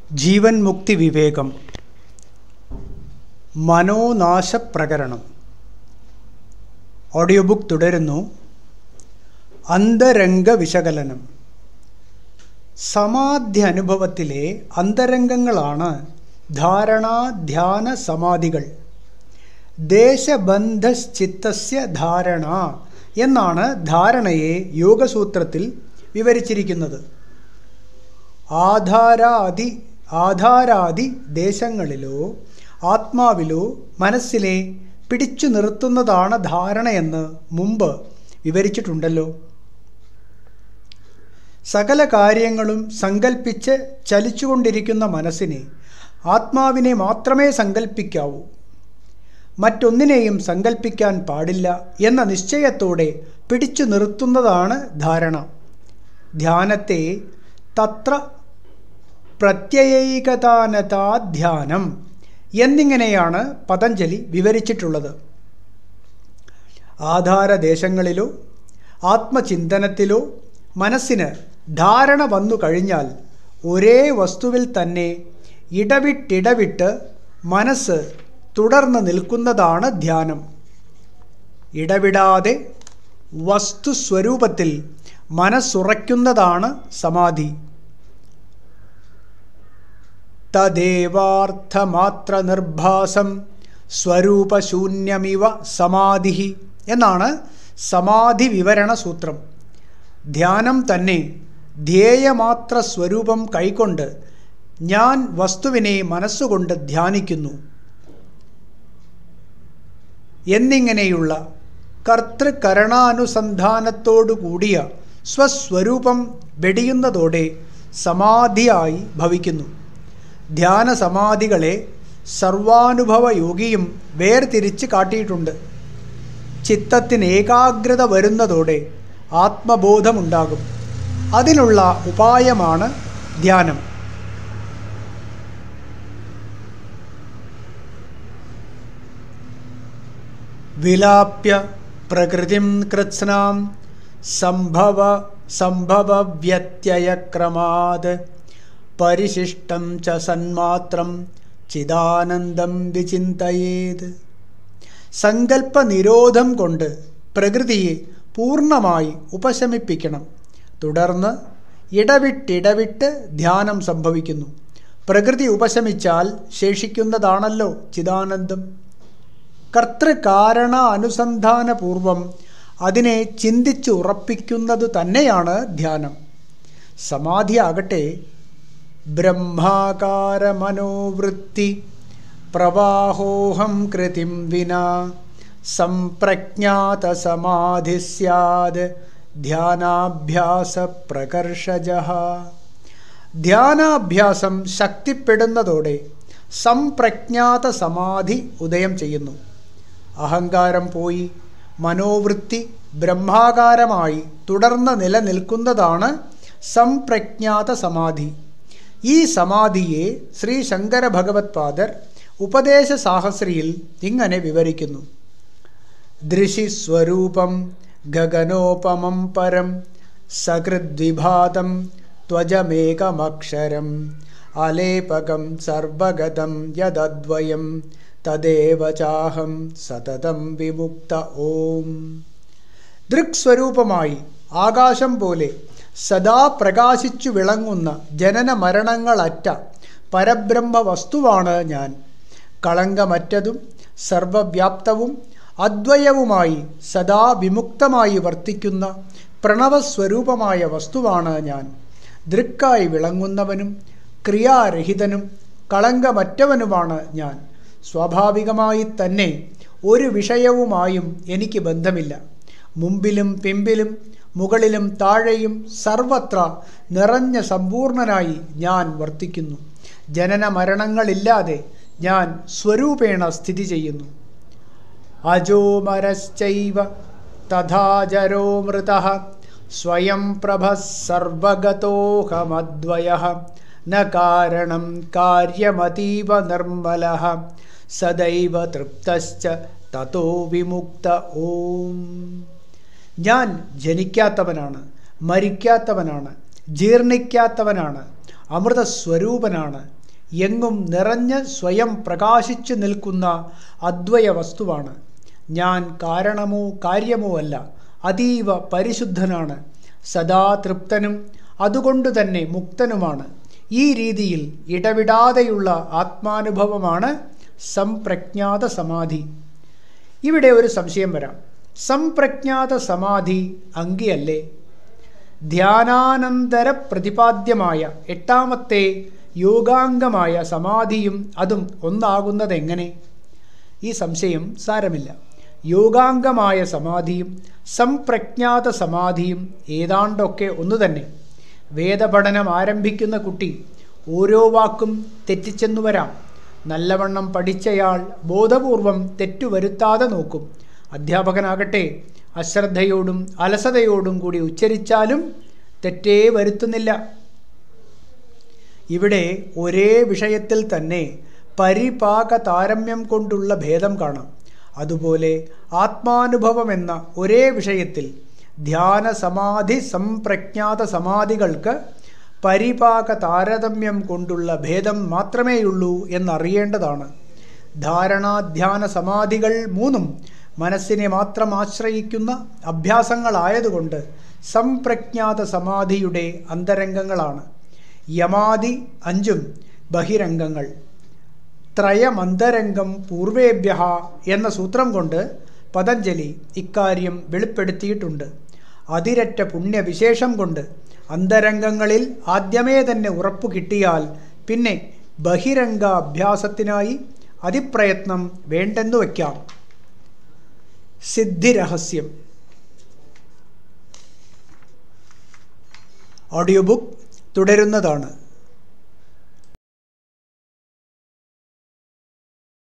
ജീവൻ മുക്തി വിവേകം മനോനാശപ്രകരണം audio book തുടരുന്നു അന്തരംഗ വിശകലനം സമാധ്യ അനുഭവത്തിലെ അന്തരംഗങ്ങളാണ് ധാരണ ധ്യാന സമാധികൾ ദേശബന്ധശ്ചിത്തസ്യ ധാരണ എന്നാണ് ധാരണയെ യോഗസൂത്രത്തിൽ വിവരിച്ചിരിക്കുന്നത് ആധാരാദി ആധാരാദി ദേശങ്ങളിലോ ആത്മാവിലോ മനസ്സിലെ പിടിച്ചു നിർത്തുന്നതാണ് ധാരണയെന്ന് മുമ്പ് വിവരിച്ചിട്ടുണ്ടല്ലോ സകല കാര്യങ്ങളും സങ്കൽപ്പിച്ച് ചലിച്ചുകൊണ്ടിരിക്കുന്ന മനസ്സിനെ ആത്മാവിനെ മാത്രമേ സങ്കൽപ്പിക്കാവൂ മറ്റൊന്നിനെയും സങ്കൽപ്പിക്കാൻ പാടില്ല എന്ന നിശ്ചയത്തോടെ പിടിച്ചു നിർത്തുന്നതാണ് ധാരണ ധ്യാനത്തെ തത്ര പ്രത്യയൈകതാനതാധ്യാനം എന്നിങ്ങനെയാണ് പതഞ്ജലി വിവരിച്ചിട്ടുള്ളത് ആധാരദേശങ്ങളിലോ ആത്മചിന്തനത്തിലോ മനസ്സിന് ധാരണ വന്നു കഴിഞ്ഞാൽ ഒരേ വസ്തുവിൽ തന്നെ ഇടവിട്ടിടവിട്ട് മനസ്സ് തുടർന്ന് നിൽക്കുന്നതാണ് ധ്യാനം ഇടവിടാതെ വസ്തുസ്വരൂപത്തിൽ മനസ്സുറയ്ക്കുന്നതാണ് സമാധി തദേവാർത്ഥമാത്ര നിർഭാസം സ്വരൂപശൂന്യമിവ സമാധി എന്നാണ് സമാധി വിവരണ സൂത്രം ധ്യാനം തന്നെ ധ്യേയമാത്ര സ്വരൂപം കൈക്കൊണ്ട് ഞാൻ വസ്തുവിനെ മനസ്സുകൊണ്ട് ധ്യാനിക്കുന്നു എന്നിങ്ങനെയുള്ള കർത്തൃകരണാനുസന്ധാനത്തോടു കൂടിയ സ്വസ്വരൂപം വെടിയുന്നതോടെ സമാധിയായി ഭവിക്കുന്നു ധ്യാന സമാധികളെ സർവാനുഭവ യോഗിയും വേർതിരിച്ച് കാട്ടിയിട്ടുണ്ട് ചിത്തത്തിന് ഏകാഗ്രത വരുന്നതോടെ ആത്മബോധമുണ്ടാകും അതിനുള്ള ഉപായമാണ് ധ്യാനം വിലാപ്യ പ്രകൃതിം കൃത്സ്നാം സംഭവ സംഭവവ്യത്യയക്രമാത് പരിശിഷ്ടം ച സന്മാത്രം ചിദാനന്ദം വിചിന്തയേത് സങ്കല്പനിരോധം കൊണ്ട് പ്രകൃതിയെ പൂർണ്ണമായി ഉപശമിപ്പിക്കണം തുടർന്ന് ഇടവിട്ടിടവിട്ട് ധ്യാനം സംഭവിക്കുന്നു പ്രകൃതി ഉപശമിച്ചാൽ ശേഷിക്കുന്നതാണല്ലോ ചിദാനന്ദം കർത്തൃകാരണ അനുസന്ധാനപൂർവം അതിനെ ചിന്തിച്ച് ഉറപ്പിക്കുന്നത് തന്നെയാണ് ധ്യാനം സമാധിയാകട്ടെ ബ്രഹ്മാകാരമനോവൃത്തി പ്രവാഹോഹം കൃതിം വിനാ സംപ്രജ്ഞാത സമാധി സ്യാത് ധ്യാനാഭ്യാസ പ്രകർഷജ ധ്യാനാഭ്യാസം ശക്തിപ്പെടുന്നതോടെ സംപ്രജ്ഞാത സമാധി ഉദയം ചെയ്യുന്നു അഹങ്കാരം പോയി മനോവൃത്തി ബ്രഹ്മാകാരമായി തുടർന്ന് നിലനിൽക്കുന്നതാണ് സംപ്രജ്ഞാത സമാധി ഈ സമാധിയെ ശ്രീ ശങ്കര ഭഗവത്പാദർ ഉപദേശ സാഹസ്രിയിൽ ഇങ്ങനെ വിവരിക്കുന്നു ദൃശിസ്വരൂപം ഗഗനോപമം പരം സകൃദ്വിഭാതം ത്വജമേകമക്ഷരം അലേപകം സർവഗതം യദദ്വയം തദേവ ചാഹം സതതം വിമുക്ത ഓം ദൃക്സ്വരൂപമായി ആകാശം പോലെ സദാ പ്രകാശിച്ചു വിളങ്ങുന്ന ജനന മരണങ്ങളറ്റ പരബ്രഹ്മ വസ്തുവാണ് ഞാൻ കളങ്കമറ്റതും സർവവ്യാപ്തവും അദ്വയവുമായി സദാ വിമുക്തമായി വർത്തിക്കുന്ന പ്രണവസ്വരൂപമായ വസ്തുവാണ് ഞാൻ ദൃക്കായി വിളങ്ങുന്നവനും ക്രിയാരഹിതനും കളങ്കമറ്റവനുമാണ് ഞാൻ സ്വാഭാവികമായി തന്നെ ഒരു വിഷയവുമായും എനിക്ക് ബന്ധമില്ല മുമ്പിലും പിമ്പിലും മുകളിലും താഴെയും സർവത്ര നിറഞ്ഞ സമ്പൂർണനായി ഞാൻ വർത്തിക്കുന്നു ജനന മരണങ്ങളില്ലാതെ ഞാൻ സ്വരൂപേണ സ്ഥിതി ചെയ്യുന്നു അജോമരശ്ചൈവ തഥാജരോ മൃത സ്വയം പ്രഭ സർവഗതോഹമദ്വയ ന കാരണം കാര്യമതീവ നിർമ്മല സദൈവ തൃപ്തശ്ച തതോ വിമുക്ത ഓം ഞാൻ ജനിക്കാത്തവനാണ് മരിക്കാത്തവനാണ് ജീർണിക്കാത്തവനാണ് അമൃതസ്വരൂപനാണ് എങ്ങും നിറഞ്ഞ് സ്വയം പ്രകാശിച്ചു നിൽക്കുന്ന അദ്വയ വസ്തുവാണ് ഞാൻ കാരണമോ കാര്യമോ അല്ല അതീവ പരിശുദ്ധനാണ് സദാ തൃപ്തനും അതുകൊണ്ട് തന്നെ മുക്തനുമാണ് ഈ രീതിയിൽ ഇടവിടാതെയുള്ള ആത്മാനുഭവമാണ് സംപ്രജ്ഞാത സമാധി ഇവിടെ ഒരു സംശയം വരാം സംപ്രജ്ഞാത സമാധി അങ്കിയല്ലേ ധ്യാനാനന്തര പ്രതിപാദ്യമായ എട്ടാമത്തെ യോഗാംഗമായ സമാധിയും അതും ഒന്നാകുന്നതെങ്ങനെ ഈ സംശയം സാരമില്ല യോഗാംഗമായ സമാധിയും സംപ്രജ്ഞാത സമാധിയും ഏതാണ്ടൊക്കെ ഒന്നു തന്നെ വേദപഠനം ആരംഭിക്കുന്ന കുട്ടി ഓരോ വാക്കും തെറ്റിച്ചെന്നു വരാം നല്ലവണ്ണം പഠിച്ചയാൾ ബോധപൂർവം തെറ്റുവരുത്താതെ നോക്കും അധ്യാപകനാകട്ടെ അശ്രദ്ധയോടും അലസതയോടും കൂടി ഉച്ചരിച്ചാലും തെറ്റേ വരുത്തുന്നില്ല ഇവിടെ ഒരേ വിഷയത്തിൽ തന്നെ പരിപാക താരമ്യം കൊണ്ടുള്ള ഭേദം കാണാം അതുപോലെ ആത്മാനുഭവം എന്ന ഒരേ വിഷയത്തിൽ ധ്യാന സമാധി സംപ്രജ്ഞാത സമാധികൾക്ക് പരിപാക താരതമ്യം കൊണ്ടുള്ള ഭേദം മാത്രമേയുള്ളൂ എന്നറിയേണ്ടതാണ് ധാരണാധ്യാന സമാധികൾ മൂന്നും മനസ്സിനെ മാത്രം ആശ്രയിക്കുന്ന അഭ്യാസങ്ങളായതുകൊണ്ട് സംപ്രജ്ഞാത സമാധിയുടെ അന്തരംഗങ്ങളാണ് യമാദി അഞ്ചും ബഹിരംഗങ്ങൾ ത്രയമന്തരംഗം പൂർവേഭ്യ എന്ന സൂത്രം കൊണ്ട് പതഞ്ജലി ഇക്കാര്യം വെളിപ്പെടുത്തിയിട്ടുണ്ട് അതിരറ്റ പുണ്യവിശേഷം കൊണ്ട് അന്തരംഗങ്ങളിൽ ആദ്യമേ തന്നെ ഉറപ്പു കിട്ടിയാൽ പിന്നെ ബഹിരംഗ അഭ്യാസത്തിനായി അതിപ്രയത്നം വേണ്ടെന്നു വയ്ക്കാം സിദ്ധിരഹസ്യം ഓഡിയോ ബുക്ക് തുടരുന്നതാണ്